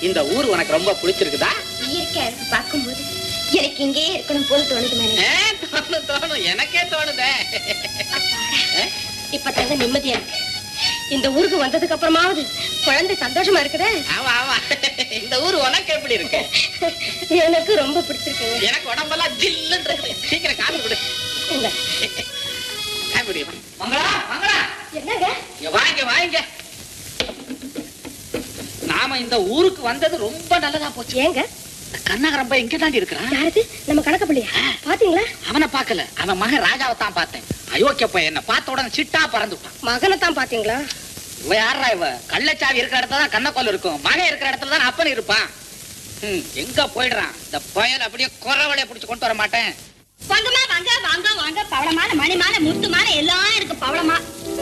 இந்த ஊர் உனக்கு ரொம்ப பிடிச்சிருக்குதா இயற்கையா இருக்கு பார்க்கும்போது எனக்கு இங்கே இருக்கணும் போல தோணுது மேனே ஏ, தோணும் தோணும் எனக்கே தோணுதே ஏ? இப்ப தாங்க நிம்மதியா இருக்கு இந்த ஊருக்கு வந்ததுக்கு அப்புறமாவது குழந்தை சந்தோஷமா இருக்குதே ஆமா ஆமா இந்த ஊர் உனக்கு எப்படி இருக்கு எனக்கு ரொம்ப பிடிச்சிருக்குங்க எனக்கு உடம்பெல்லாம் ஜில்லுன்னு இருக்குது சீக்கிரம் காப்பி கொடு இந்த, காப்பி குடி மங்களா மங்களா என்னங்க இங்க வாங்க வாங்க நாம இந்த ஊருக்கு வந்தது ரொம்ப நல்லதா போச்சு ஏங்க இந்த கண்ணகரம்ப எங்க தாண்டி இருக்கிறான் யாருது நம்ம கணக்கப்பள்ளியா பாத்தீங்களா அவனை பார்க்கல அவன் மகன் ராஜாவை தான் பார்த்தேன் அயோக்கிய பையன் என்ன பார்த்த உடனே சிட்டா பறந்து விட்டான் மகனை தான் பாத்தீங்களா இவ யாரா இவ கள்ளச்சாவி இருக்கிற இடத்துல தான் கண்ணக்கோல் இருக்கும் மகன் இருக்கிற இடத்துல தான் அப்பன் இருப்பான் ம், எங்க போயிடுறான் இந்த பயல் அப்படியே குறவளைய பிடிச்சு கொண்டு வர மாட்டேன் வாங்கம்மா வாங்க வாங்க வாங்க பவளமான மணிமான முத்துமான எல்லாம் இருக்கு பவளமா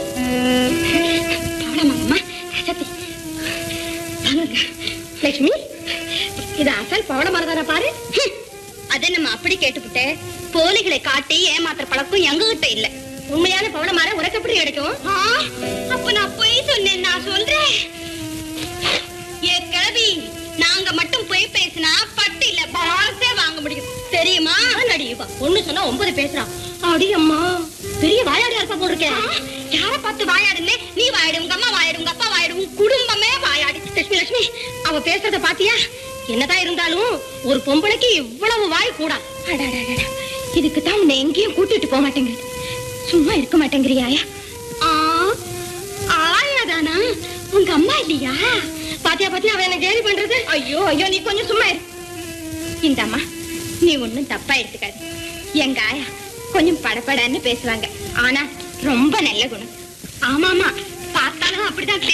பவளமாம்மா சத்தி வாங்க லட்சுமி இது அசல் பவள தானே பாரு அதை நம்ம அப்படி கேட்டுவிட்டு போலிகளை காட்டி ஏமாத்துற பழக்கம் எங்க கிட்ட இல்ல உண்மையான பவள மரம் உனக்கு எப்படி கிடைக்கும் அப்ப நான் பொய் சொன்னேன் நான் சொல்றேன் ஏ கிழவி நாங்க மட்டும் பொய் பேசினா பட்டு இல்ல பாசே வாங்க முடியும் தெரியுமா நடிப்பா ஒண்ணு சொன்னா ஒன்பது பேசுறான் அடி அம்மா பெரிய வாயாடியா இருப்பா போல் இருக்கேன் யார பார்த்து வாயாடுன்னு நீ வாயாடு உங்க அம்மா வாயாடு உங்க அப்பா வாயாடு உங்க குடும்பமே வாயாடு லட்சுமி லட்சுமி அவ பேசுறத பாத்தியா என்னதான் இருந்தாலும் ஒரு பொம்பளைக்கு இவ்வளவு வாய் கூடா அடடடடட. இதுக்கு தான் உன்னை எங்கேயும் கூட்டிட்டு போக மாட்டேங்குது சும்மா இருக்க மாட்டேங்கிறியாயா ஆ ஆயாதானா உங்க அம்மா இல்லையா பாத்தியா பாத்தியா அவன் என்ன கேலி பண்றது ஐயோ ஐயோ நீ கொஞ்சம் சும்மா இரு இந்தம்மா நீ ஒண்ணும் தப்பா எடுத்துக்காது எங்க ஆயா கொஞ்சம் படபடன்னு பேசுவாங்க ஆனா ரொம்ப நல்ல குணம் ஆமாமா பார்த்தாலும் அப்படிதான்